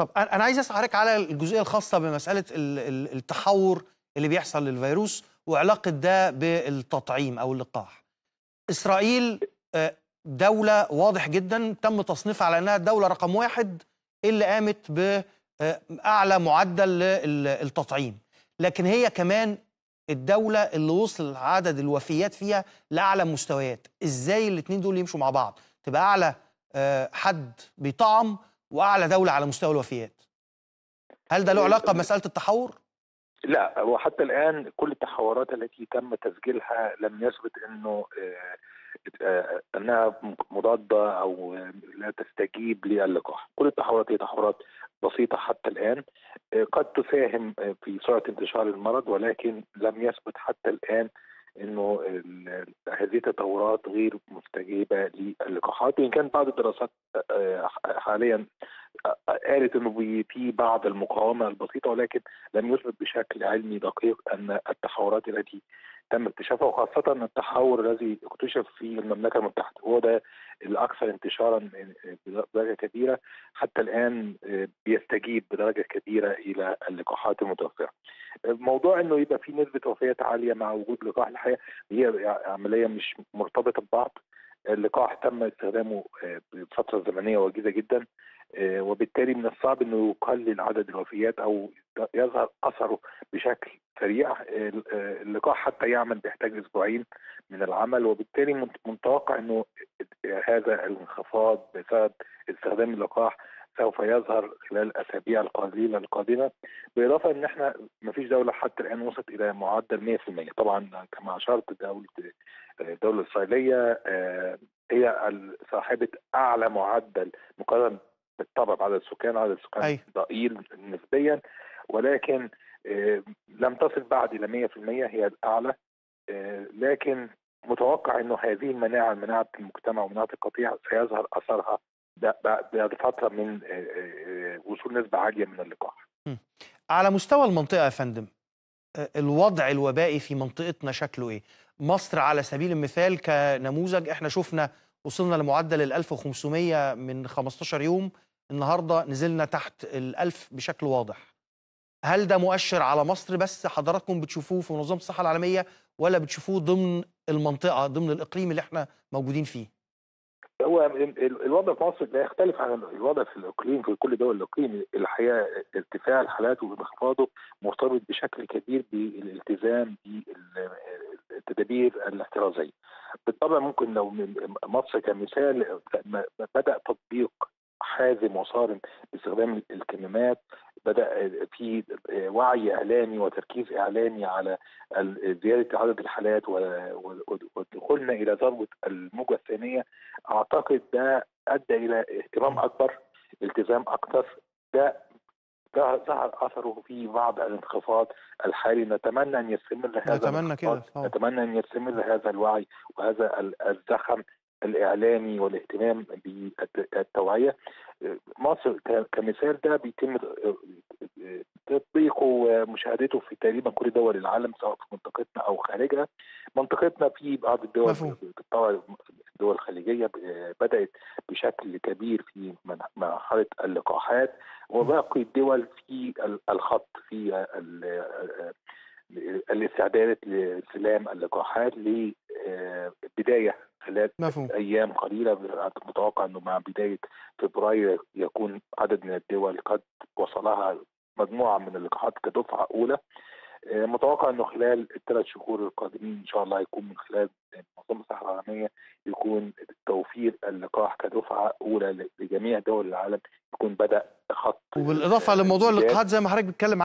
طب أنا أنا عايز أسأل حضرتك على الجزئية الخاصة بمسألة ال- ال- التحور اللي بيحصل للفيروس وعلاقة ده بالتطعيم أو اللقاح. إسرائيل آه، دولة واضح جدا تم تصنيفها على أنها الدولة رقم واحد اللي قامت بأعلى معدل للتطعيم لكن هي كمان الدولة اللي وصل عدد الوفيات فيها لأعلى مستويات إزاي الاتنين دول يمشوا مع بعض تبقى أعلى آه، حد بيطعم وأعلى دولة على مستوى الوفيات هل ده له علاقة بمسألة التحور؟ لا وحتى الان كل التحورات التي تم تسجيلها لم يثبت انه آه، آه، انها مضاده او لا تستجيب للقاح، كل التحورات هي تحورات بسيطه حتى الان آه، قد تساهم آه، في سرعه انتشار المرض ولكن لم يثبت حتى الان انه ال- هذه التطورات غير مستجيبه للقاحات وان كان بعض الدراسات آه، حاليا آه، قالت انه بي- في بعض المقاومه البسيطه ولكن لم يثبت بشكل علمي دقيق ان التحورات التي تم اكتشافها وخاصه التحور الذي اكتشف في المملكه المتحده هو ده الاكثر انتشارا بدرجه كبيره حتى الان بيستجيب بدرجه كبيره الى اللقاحات المتوفره. موضوع انه يبقى في نسبه وفيات عاليه مع وجود لقاح الحقيقه هي عمليه مش مرتبطه ببعض. اللقاح تم استخدامه بفتره زمنيه وجيزه جدا وبالتالي من الصعب انه يقلل عدد الوفيات او يظهر اثره بشكل سريع اللقاح حتى يعمل بيحتاج اسبوعين من العمل وبالتالي متوقع انه هذا الانخفاض بسبب استخدام اللقاح سوف يظهر خلال الاسابيع القليله القادمه بالاضافه ان احنا ما فيش دوله حتى الان وصلت الى معدل 100% طبعا كما اشرت دوله الدوله الاسرائيليه هي صاحبه اعلى معدل مقارنه بالطبع بعدد السكان عدد السكان أي. ضئيل نسبيا ولكن لم تصل بعد الى 100% هي الاعلى لكن متوقع انه هذه المناعه مناعه المجتمع ومناعه القطيع سيظهر اثرها بعد فتره من وصول نسبه عاليه من اللقاح. على مستوى المنطقه يا فندم الوضع الوبائي في منطقتنا شكله ايه؟ مصر على سبيل المثال كنموذج احنا شفنا وصلنا لمعدل ال 1500 من 15 يوم النهارده نزلنا تحت ال 1000 بشكل واضح. هل ده مؤشر على مصر بس حضراتكم بتشوفوه في منظمه الصحه العالميه ولا بتشوفوه ضمن المنطقه ضمن الاقليم اللي احنا موجودين فيه؟ هو الوضع في مصر لا يختلف عن الوضع في الاقليم في كل دول الاقليم الحقيقه ارتفاع الحالات وانخفاضه مرتبط بشكل كبير بالالتزام بالتدابير الاحترازيه. بالطبع ممكن لو مصر كمثال بدا تطبيق حازم وصارم باستخدام الكمامات بدا في وعي اعلامي وتركيز اعلامي على زياده عدد الحالات ودخولنا الى ذروه الموجه الثانيه اعتقد ده ادى الى اهتمام اكبر التزام اكثر ده ظهر اثره في بعض الانخفاض الحالي نتمنى ان يستمر هذا نتمنى كده نتمنى ان يستمر هذا الوعي وهذا الزخم الاعلامي والاهتمام بالتوعيه مصر كمثال ده بيتم تطبيقه ومشاهدته في تقريبا كل دول العالم سواء في منطقتنا او خارجها منطقتنا في بعض الدول مفهوم. بالطبع الدول الخليجيه بدات بشكل كبير في مرحله اللقاحات وباقي الدول في الخط في الاستعدادات لاستلام اللقاحات لبدايه خلال مفهوم. ايام قليله متوقع انه مع بدايه فبراير يكون عدد من الدول قد وصلها مجموعه من اللقاحات كدفعه اولى متوقع انه خلال الثلاث شهور القادمين ان شاء الله يكون من خلال منظمه الصحه العالميه يكون توفير اللقاح كدفعه اولى لجميع دول العالم يكون بدا خط وبالاضافه لموضوع اللقاحات زي ما حضرتك بتتكلم